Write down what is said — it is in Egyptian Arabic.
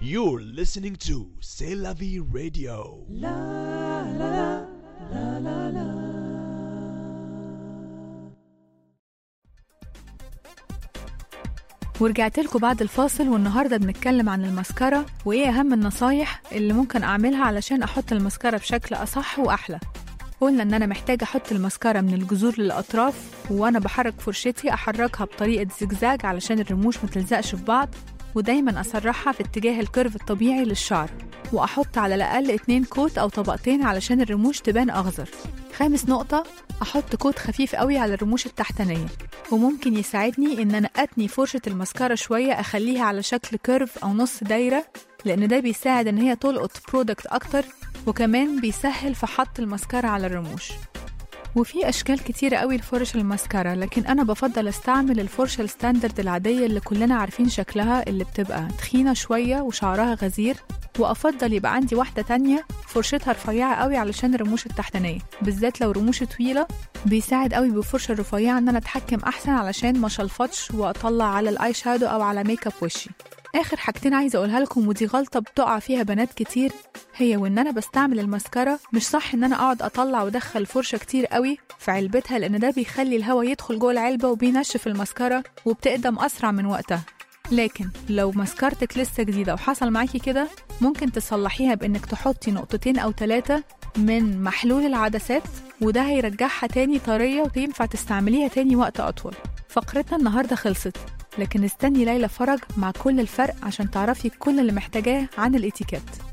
You're listening to C'est la vie radio. ورجعت لكم بعد الفاصل والنهارده بنتكلم عن المسكرة وايه اهم النصايح اللي ممكن اعملها علشان احط المسكرة بشكل اصح واحلى قلنا ان انا محتاجة احط المسكرة من الجذور للاطراف وانا بحرك فرشتي احركها بطريقة زجزاج علشان الرموش ما تلزقش في بعض ودايما اسرحها في اتجاه الكيرف الطبيعي للشعر واحط على الاقل اتنين كوت او طبقتين علشان الرموش تبان اخضر خامس نقطة احط كوت خفيف قوي على الرموش التحتانية وممكن يساعدني ان انا اتني فرشة المسكرة شوية اخليها على شكل كيرف او نص دايرة لان ده بيساعد ان هي تلقط برودكت اكتر وكمان بيسهل في حط المسكرة على الرموش وفي أشكال كتيرة قوي لفرش الماسكارا لكن أنا بفضل أستعمل الفرشة الستاندرد العادية اللي كلنا عارفين شكلها اللي بتبقى تخينة شوية وشعرها غزير وأفضل يبقى عندي واحدة تانية فرشتها رفيعة قوي علشان الرموش التحتانية بالذات لو رموشي طويلة بيساعد قوي بالفرشة الرفيعة إن أنا أتحكم أحسن علشان ما شلفطش وأطلع على الآي شادو أو على ميك اب وشي آخر حاجتين عايزة أقولها لكم ودي غلطة بتقع فيها بنات كتير هي وإن أنا بستعمل الماسكارا مش صح إن أنا أقعد أطلع وأدخل فرشة كتير قوي في علبتها لأن ده بيخلي الهواء يدخل جوه العلبة وبينشف الماسكارا وبتقدم أسرع من وقتها لكن لو مسكرتك لسه جديدة وحصل معاكي كده ممكن تصلحيها بإنك تحطي نقطتين أو ثلاثة من محلول العدسات وده هيرجعها تاني طرية وتنفع تستعمليها تاني وقت أطول فقرتنا النهاردة خلصت لكن استني ليلى فرج مع كل الفرق عشان تعرفي كل اللي محتاجاه عن الاتيكيت